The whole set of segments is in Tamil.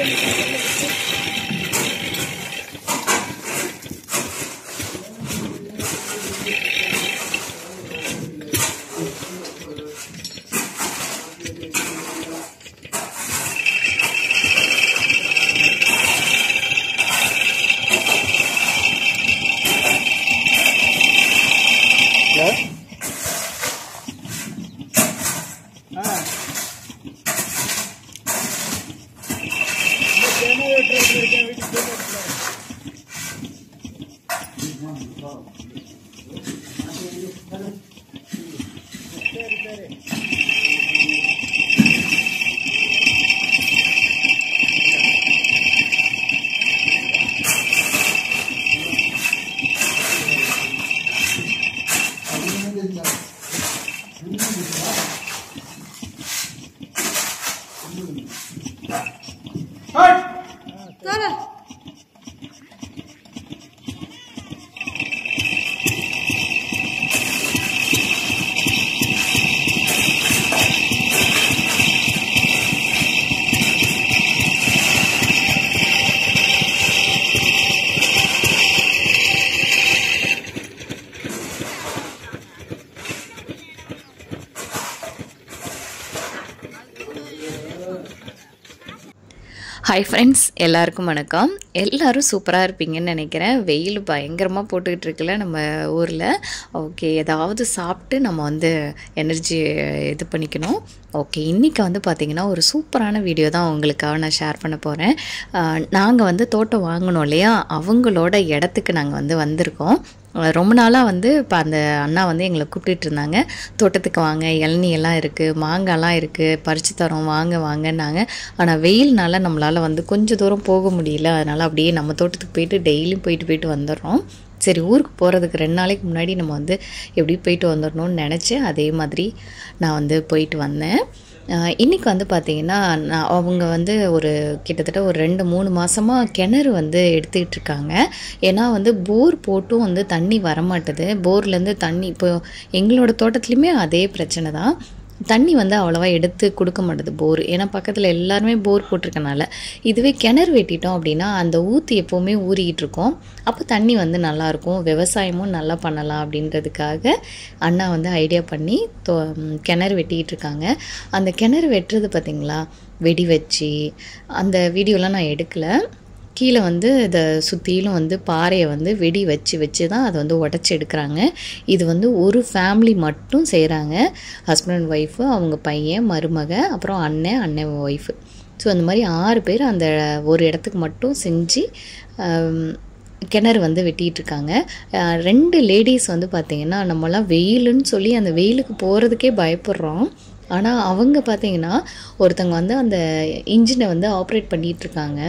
ஹாய் ஃப்ரெண்ட்ஸ் எல்லாருக்கும் வணக்கம் எல்லாரும் சூப்பராக இருப்பீங்கன்னு நினைக்கிறேன் வெயில் பயங்கரமாக போட்டுக்கிட்டு இருக்குல்ல நம்ம ஊரில் ஓகே ஏதாவது சாப்பிட்டு நம்ம வந்து எனர்ஜி இது பண்ணிக்கணும் ஓகே இன்றைக்கி வந்து பார்த்திங்கன்னா ஒரு சூப்பரான வீடியோ தான் உங்களுக்காக நான் ஷேர் பண்ண போகிறேன் நாங்கள் வந்து தோட்டம் வாங்கினோம் இல்லையா அவங்களோட இடத்துக்கு நாங்கள் வந்து வந்திருக்கோம் அஹ் ரொம்ப நாளாக வந்து இப்போ அந்த அண்ணா வந்து எங்களை கூப்பிட்டுட்டு இருந்தாங்க தோட்டத்துக்கு வாங்க இளநீ எல்லாம் இருக்குது மாங்காய்லாம் இருக்குது பறித்து தரோம் வாங்க வாங்கன்னாங்க ஆனால் வெயில்னால நம்மளால் வந்து கொஞ்சம் தூரம் போக முடியல அதனால் அப்படியே நம்ம தோட்டத்துக்கு போயிட்டு டெய்லியும் போயிட்டு போயிட்டு வந்துடுறோம் சரி ஊருக்கு போகிறதுக்கு ரெண்டு நாளைக்கு முன்னாடி நம்ம வந்து எப்படி போயிட்டு வந்துடணும்னு நினச்சேன் அதே மாதிரி நான் வந்து போயிட்டு வந்தேன் ஆஹ் இன்னைக்கு வந்து பார்த்தீங்கன்னா நான் அவங்க வந்து ஒரு கிட்டத்தட்ட ஒரு ரெண்டு மூணு மாதமாக கிணறு வந்து எடுத்துக்கிட்டு இருக்காங்க ஏன்னா வந்து போர் போட்டும் வந்து தண்ணி வரமாட்டுது போர்லேருந்து தண்ணி இப்போ எங்களோட தோட்டத்துலேயுமே அதே பிரச்சனை தான் தண்ணி வந்து அவ்வளோவா எடுத்து கொடுக்க மாட்டுது போர் ஏன்னா பக்கத்தில் எல்லாருமே போர் போட்டிருக்கனால இதுவே கிணறு வெட்டிட்டோம் அப்படின்னா அந்த ஊற்றி எப்போவுமே ஊறிக்கிட்டு இருக்கோம் அப்போ தண்ணி வந்து நல்லாயிருக்கும் விவசாயமும் நல்லா பண்ணலாம் அப்படின்றதுக்காக அண்ணா வந்து ஐடியா பண்ணி தோ ம், கிணறு வெட்டிக்கிட்டு இருக்காங்க அந்த கிணறு வெட்டுறது பார்த்திங்களா வெடி வச்சு அந்த வீடியோலாம் நான் எடுக்கலை கீழே வந்து இதை சுற்றிலும் வந்து பாறையை வந்து வெடி வச்சு வச்சு தான் அதை வந்து உடச்சி எடுக்கிறாங்க இது வந்து ஒரு ஃபேமிலி மட்டும் செய்கிறாங்க ஹஸ்பண்ட் அண்ட் ஒய்ஃபு அவங்க பையன் மருமக அப்புறம் அண்ணன் அண்ணன் ஒய்ஃபு ஸோ அந்த மாதிரி ஆறு பேர் அந்த ஒரு இடத்துக்கு மட்டும் செஞ்சு ஆம், கிணறு வந்து வெட்டிகிட்டு இருக்காங்க அஹ் ரெண்டு லேடிஸ் வந்து பார்த்திங்கன்னா நம்மலாம் வெயிலுன்னு சொல்லி அந்த வெயிலுக்கு போகிறதுக்கே பயப்படுறோம் ஆனால் அவங்க பார்த்தீங்கன்னா ஒருத்தவங்க வந்து அந்த இன்ஜினை வந்து ஆப்ரேட் பண்ணிகிட்டு இருக்காங்க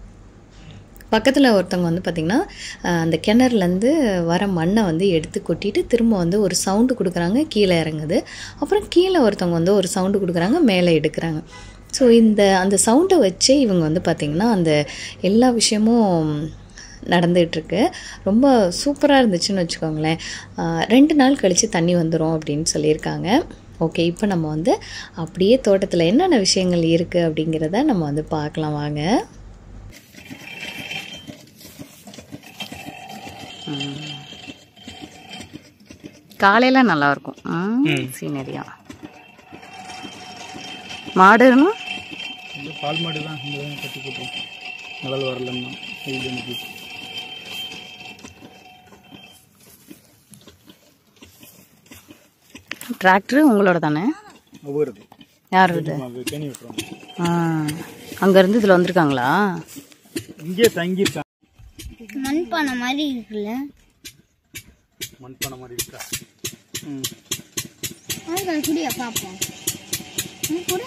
பக்கத்தில் ஒருத்தவங்க வந்து பார்த்திங்கன்னா அஹ், அந்த கிணறுலேருந்து வர மண்ணை வந்து எடுத்து கொட்டிட்டு திரும்ப வந்து ஒரு சவுண்டு கொடுக்குறாங்க கீழே இறங்குது அப்புறம் கீழே ஒருத்தவங்க வந்து ஒரு சவுண்டு கொடுக்குறாங்க மேலே எடுக்கிறாங்க ஸோ இந்த அந்த சவுண்டை வச்சே இவங்க வந்து பார்த்திங்கன்னா அந்த எல்லா விஷயமும் நடந்துகிட்ருக்கு ரொம்ப சூப்பராக இருந்துச்சுன்னு வச்சுக்கோங்களேன் அஹ், ரெண்டு நாள் கழித்து தண்ணி வந்துடும் அப்படின்னு சொல்லியிருக்காங்க ஓகே இப்போ நம்ம வந்து அப்படியே தோட்டத்தில் என்னென்ன விஷயங்கள் இருக்குது அப்படிங்கிறத நம்ம வந்து பார்க்கலாம் வாங்க காலையில் நல்லாயிருக்கும் சீனரியா மாடுன்னா இந்த பால் மாடு தான் இங்கே தான் கட்டி போட்டோம் நிழல் வரலன்னா வெயில் எனக்கு டிராக்டர் உங்களோட தானே ஒவ்வொரு யார் இது அது கேணி விட்டுறோம் ஆ அங்கேருந்து இதில் வந்திருக்காங்களா இங்கே தங்கியிருக்காங்க மண்பானை மாதிரி இருக்குல்ல மண்பானை மாதிரி இருக்கா ம் அதுக்கு குடியா பார்ப்போம் ம், குடு.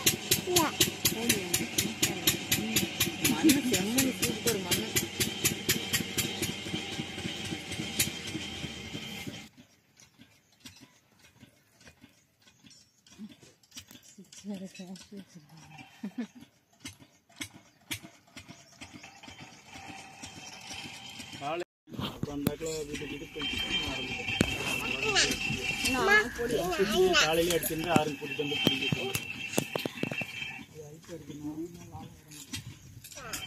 அப்புறம் அந்த இடத்துல வீட்டு வீட்டு போயிட்டு காலையில அடிச்சிருந்து ஆறு கூட்டிட்டு வந்து பிடிக்கிட்டு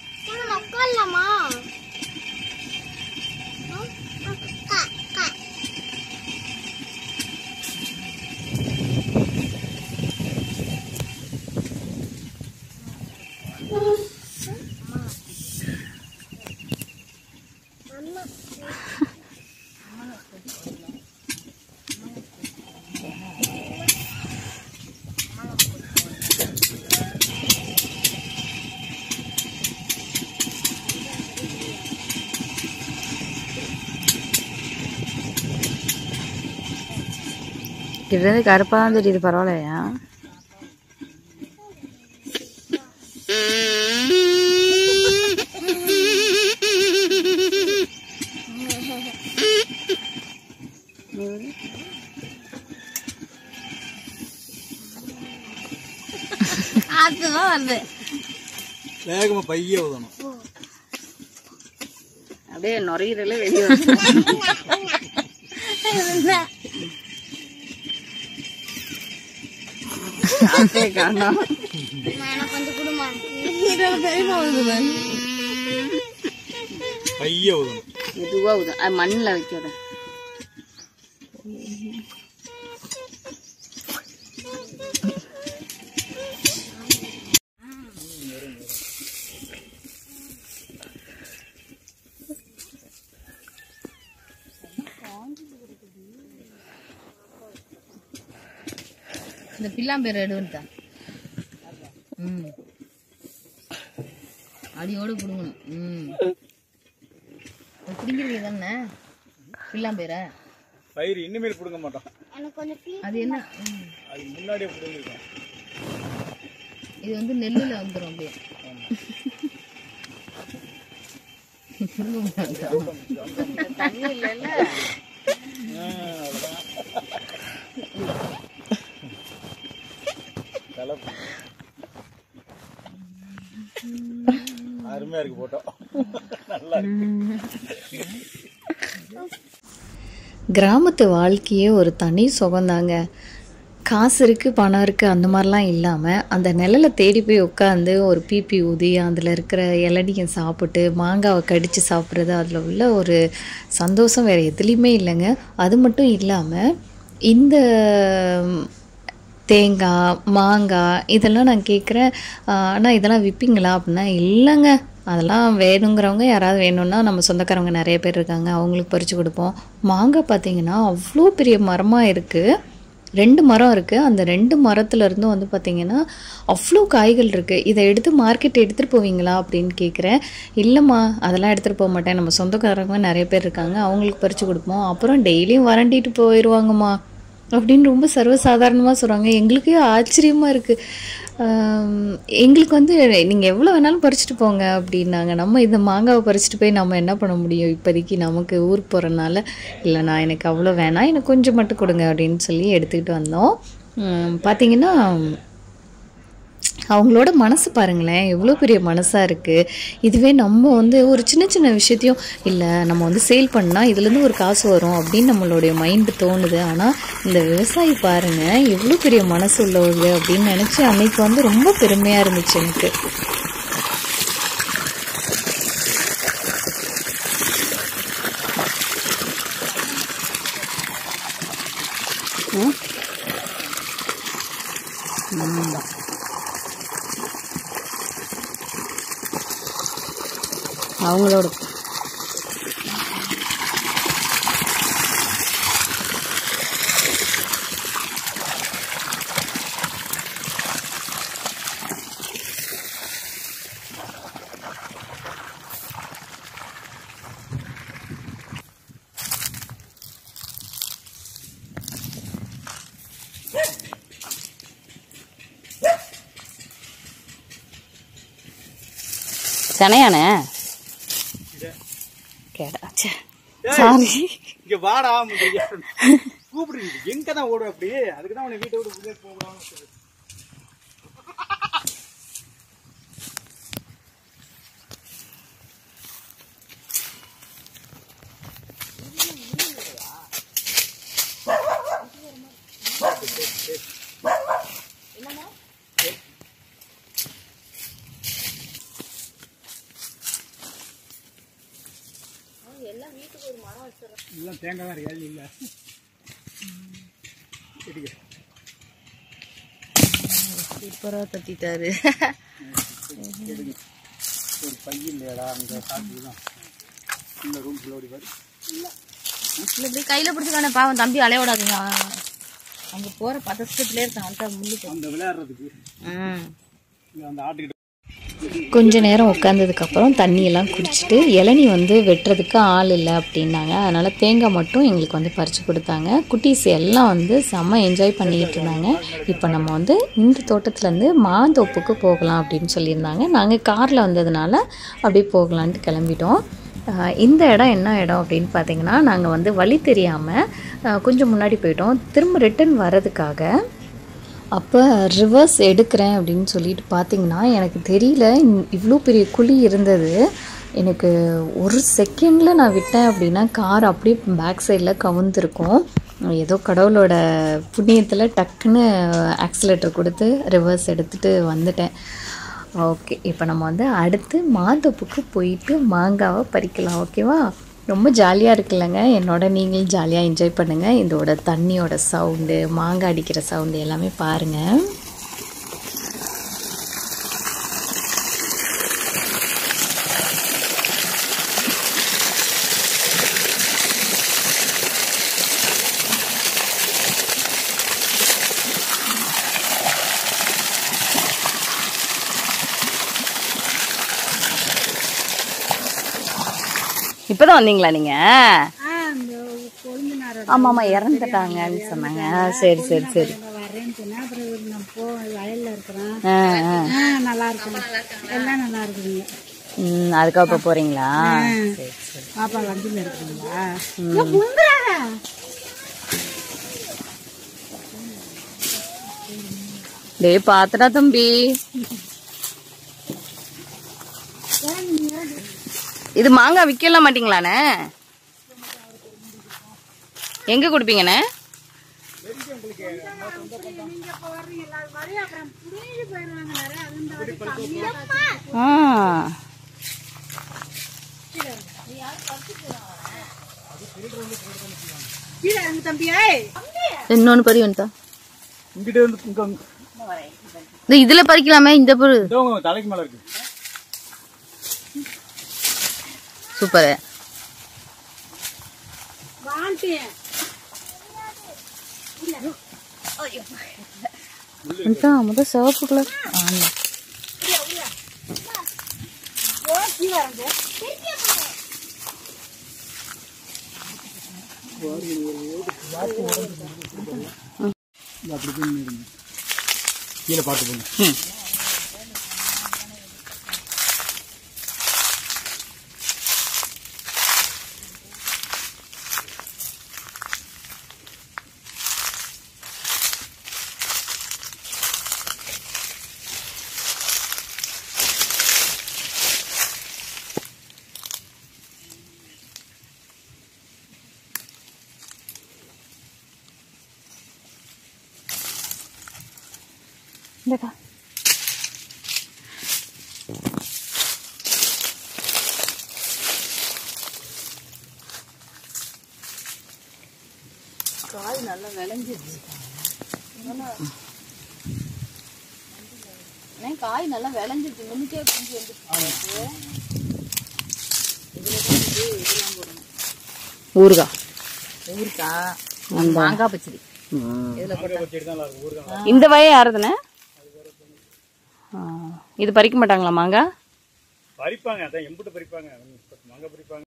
கிட்ட கருப்பாக தான் தெரியுது பரவாயில்லையா அதுதான் வருது வேகமாக பைய ஊதணும் அப்படியே நுரையீரல வெளியே காணும் எனக்கு கொஞ்சம் குடுமா பைய ஊதணும் மெதுவாக ஊதும் அது மண்ணில் வைக்காத இந்த பில்லாம்பேர் எடுவன்ட்டா ம் அடியோடு பிடுங்கணும் ம் பிடிங்கிறது தானே பில்லாம்பேரை பயிர் இனிமேல் பிடுங்க மாட்டோம் எனக்கு கொஞ்சம் feel அது என்ன ம். அது முன்னாடியே பிடுங்கிருக்கோம் இது வந்து நெல்லுல வந்துடும் அப்படியே தண்ணி இல்லைல்ல கலப்பு அருமையாக இருக்கு போட்டோம் நல்லா இருக்கு கிராமத்து வாழ்க்கையே ஒரு தனி சுகந்தாங்க காசு இருக்குது பணம் இருக்குது அந்த மாதிரிலாம் இல்லாமல் அந்த நிழலை தேடி போய் உட்காந்து ஒரு பிபி ஊதி அதில் இருக்கிற இளநியை சாப்பிட்டு மாங்காவை கடித்து சாப்பிட்றது அதில் உள்ள ஒரு சந்தோஷம் வேறு எதுலேயுமே இல்லைங்க அது மட்டும் இல்லாமல் இந்த தேங்காய் மாங்காய் இதெல்லாம் நான் கேட்குறேன் ஆனால் இதெல்லாம் விற்பீங்களா அப்படின்னா இல்லைங்க அதெல்லாம் வேணுங்கிறவங்க யாராவது வேணும்னா நம்ம சொந்தக்காரவங்க நிறைய பேர் இருக்காங்க அவங்களுக்கு பறித்து கொடுப்போம் மாங்காய் பார்த்தீங்கன்னா அவ்வளோ பெரிய மரமாக இருக்குது ரெண்டு மரம் இருக்குது அந்த ரெண்டு மரத்துல இருந்தும் வந்து பார்த்தீங்கன்னா அவ்வளோ காய்கள் இருக்குது இதை எடுத்து மார்க்கெட் எடுத்துகிட்டு போவீங்களா அப்படின்னு கேட்குறேன் இல்லைம்மா அதெல்லாம் எடுத்துகிட்டு போக மாட்டேன் நம்ம சொந்தக்காரங்க நிறைய பேர் இருக்காங்க அவங்களுக்கு பறித்து கொடுப்போம் அப்புறம் டெய்லியும் வரண்டிட்டு போயிடுவாங்கம்மா அப்படின்னு ரொம்ப சர்வசாதாரணமாக சொல்கிறாங்க எங்களுக்கே ஆச்சரியமாக இருக்குது எங்களுக்கு வந்து நீங்கள் எவ்வளோ வேணாலும் பறிச்சுட்டு போங்க அப்படின்னாங்க நம்ம இந்த மாங்காவை பறிச்சுட்டு போய் நம்ம என்ன பண்ண முடியும் இப்போதைக்கு நமக்கு ஊருக்கு போகிறனால இல்லை நான் எனக்கு அவ்வளோ வேணாம் எனக்கு கொஞ்சம் மட்டும் கொடுங்க அப்படின்னு சொல்லி எடுத்துக்கிட்டு வந்தோம் உம், பார்த்தீங்கன்னா அவங்களோட மனசு பாருங்களேன் எவ்வளோ பெரிய மனசாக இருக்குது இதுவே நம்ம வந்து ஒரு சின்ன சின்ன விஷயத்தையும் இல்லை நம்ம வந்து சேல் பண்ணால் இதுலேருந்து ஒரு காசு வரும் அப்படின்னு நம்மளுடைய மைண்டு தோணுது ஆனால் இந்த விவசாயி பாருங்கள் எவ்வளோ பெரிய மனசு உள்ளவங்க அப்படின்னு நினச்சி அன்னைக்கு வந்து ரொம்ப பெருமையாக இருந்துச்சு எனக்கு அவங்களோட செனையானே கேடா ச்சே. சாரி இங்க வாடா முந்தைய. கூப்பிடுறீங்க எங்க தான் ஓடுவேன் அப்படி அதுக்கு தான் உன்னை வீட்டை விட்டு உள்ளே போகலாம்னு சொல்லு. எல்லாம் தேங்காய் தான் இருக்கு இல்லை சரிங்க சூப்பராக தட்டிட்டாரு ஒரு பையன் இல்லையாடா அங்கே சாப்பிட்டுதான் இந்த ரூம் ஓடி பாரு இல்லை இப்படி கையில் பிடிச்சிக்கானே பாவம் தம்பி அலைய விடாதீங்க அங்கே போகிற பதஸ்டத்துலேயே இருக்கான் அவன்கிட்ட முள்ளு அந்த விளையாடுறதுக்கு ம் இங்க அந்த ஆட்டுக்கிட்ட கொஞ்ச நேரம் உட்காந்ததுக்கப்புறம் தண்ணியெல்லாம் குடிச்சிட்டு இளநி வந்து வெட்டுறதுக்கு ஆள் இல்லை அப்படின்னாங்க அதனால் தேங்காய் மட்டும் எங்களுக்கு வந்து பறித்து கொடுத்தாங்க குட்டீஸ் எல்லாம் வந்து செம்ம என்ஜாய் பண்ணிக்கிட்டு இருந்தாங்க இப்போ நம்ம வந்து இந்த தோட்டத்துலேருந்து மாந்தோப்புக்கு போகலாம் அப்படின்னு சொல்லியிருந்தாங்க நாங்கள் காரில் வந்ததுனால அப்படியே போகலான்ட்டு கிளம்பிட்டோம் ஆஹ் இந்த இடம் என்ன இடம் அப்படின்னு பார்த்தீங்கன்னா நாங்கள் வந்து வழி தெரியாமல் கொஞ்சம் முன்னாடி போயிட்டோம் திரும்ப ரிட்டர்ன் வர்றதுக்காக அப்போ ரிவர்ஸ் எடுக்கிறேன் அப்படின்னு சொல்லிட்டு பார்த்தீங்கன்னா எனக்கு தெரியல இவ்வளோ பெரிய குழி இருந்தது எனக்கு ஒரு செகண்டில் நான் விட்டேன் அப்படின்னா கார் அப்படியே பேக் சைடில் கவுந்திருக்கும் ஏதோ கடவுளோட புண்ணியத்தில் டக்குன்னு ஆக்சிலேட்டர் கொடுத்து ரிவர்ஸ் எடுத்துகிட்டு வந்துட்டேன் ஓகே இப்போ நம்ம வந்து அடுத்து மாந்தோப்புக்கு போயிட்டு மாங்காவை பறிக்கலாம் ஓகேவா ரொம்ப ஜாலியாக இருக்குல்லங்க என்னோட நீங்களும் ஜாலியாக என்ஜாய் பண்ணுங்கள் இதோட தண்ணியோட சவுண்டு மாங்காய் அடிக்கிற சவுண்டு எல்லாமே பாருங்கள் இப்போதான் வந்தீங்களா நீங்கள் அந்த கொழுந்தினாரோட ஆமாம் ஆமாம் இறந்துட்டாங்கன்னு சொன்னாங்க சரி சரி சரி வரேன்னு சொன்னா அப்புறம் இவரு நான் போ வயல்ல இருக்கிறேன் ஆ ஆ ஆ நல்லா இருக்கும் எல்லாம் நல்லா இருக்குதுங்க ம் அதுக்காக இப்போ போகிறீங்களா சரி சரி பாப்பா வண்டியில இருக்குங்களா புங்குறாங்க டேய் பாத்துடா தம்பி இது மாங்காய் விற்கலாம் மாட்டீங்களாண்ணே எங்க கொடுப்பீங்கண்ணே ஆ கீழே இறங்கு தம்பியே இன்னொன்று பறி வந்துட்டா இங்கிட்ட வந்து இங்க வந்து- இந்த இதுல பறிக்கலாமே இந்த பொரு இதோ உங்க தலைக்கு மேல இருக்கு சூப்பர் வாண்டேன் முத சிவப்பு கலர் இது அப்படி போய் நின்னுடுங்க. கீழே பார்த்து போங்க இந்தக்கா காய் நல்லா விளைஞ்சிருச்சு அண்ணே, காய் நல்லா விளைஞ்சிருச்சு முன்னுக்கே குஞ்சு வந்து ஊறுகா ஊறுகா மாங்காய் பச்சடி இந்த வய யாருதுண்ணே ஆ, இது பறிக்க மாட்டாங்களா மாங்காய் பறிப்பாங்க அதான் எம்புட்டு பறிப்பாங்க மங்க பறிப்பாங்க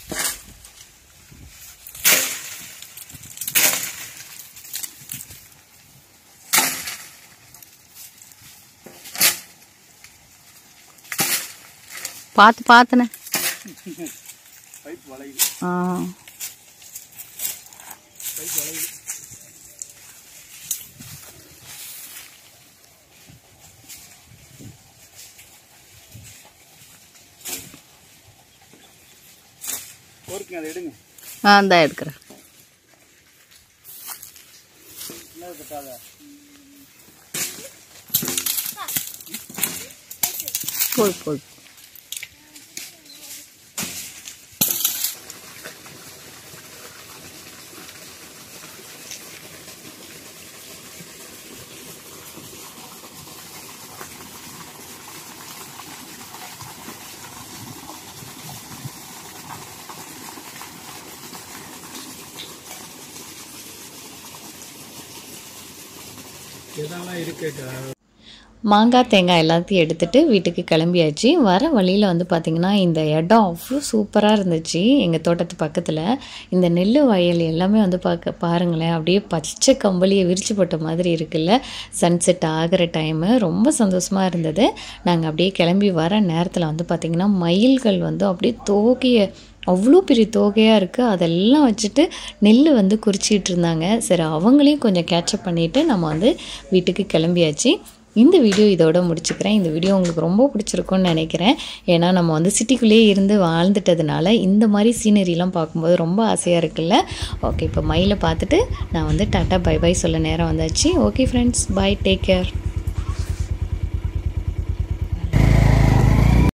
பார்த்து பார்த்துண்ணே பைப் வளையுது ஆ பொறுக்குங்க அதை எடுங்க ஆ இந்தா எடுக்கிறேன் என்ன கட்டாத போய் போய் இதெல்லாம் இருக்கு மாங்காய் தேங்காய் எல்லாத்தையும் எடுத்துகிட்டு வீட்டுக்கு கிளம்பியாச்சு வர வழியில் வந்து பார்த்திங்கன்னா இந்த இடம் அவ்வளோ சூப்பராக இருந்துச்சு எங்கள் தோட்டத்து பக்கத்தில் இந்த நெல் வயல் எல்லாமே வந்து பார்க்க பாருங்களேன் அப்படியே பச்சை கம்பளியை விரிச்சு போட்ட மாதிரி இருக்குல்ல சன்செட் ஆகிற டைமு ரொம்ப சந்தோஷமாக இருந்தது நாங்கள் அப்படியே கிளம்பி வர நேரத்தில் வந்து பார்த்திங்கன்னா மயில்கள் வந்து அப்படியே தோகையை அவ்வளோ பெரிய தோகையாக இருக்குது அதெல்லாம் வச்சுட்டு நெல் வந்து குறிச்சிட்டு இருந்தாங்க சரி அவங்களையும் கொஞ்சம் கேட்சப் பண்ணிவிட்டு நம்ம வந்து வீட்டுக்கு கிளம்பியாச்சு இந்த வீடியோ இதோட முடிச்சுக்கிறேன் இந்த வீடியோ உங்களுக்கு ரொம்ப பிடிச்சிருக்கும்னு நினைக்கிறேன் ஏன்னா நம்ம வந்து சிட்டிக்குள்ளேயே இருந்து வாழ்ந்துட்டதுனால இந்த மாதிரி சீனரிலாம் பார்க்கும்போது ரொம்ப ஆசையாக இருக்குல்ல ஓகே இப்போ மயிலை பார்த்துட்டு நான் வந்து டாட்டா பை பை சொல்ல நேரம் வந்தாச்சு okay friends bye take care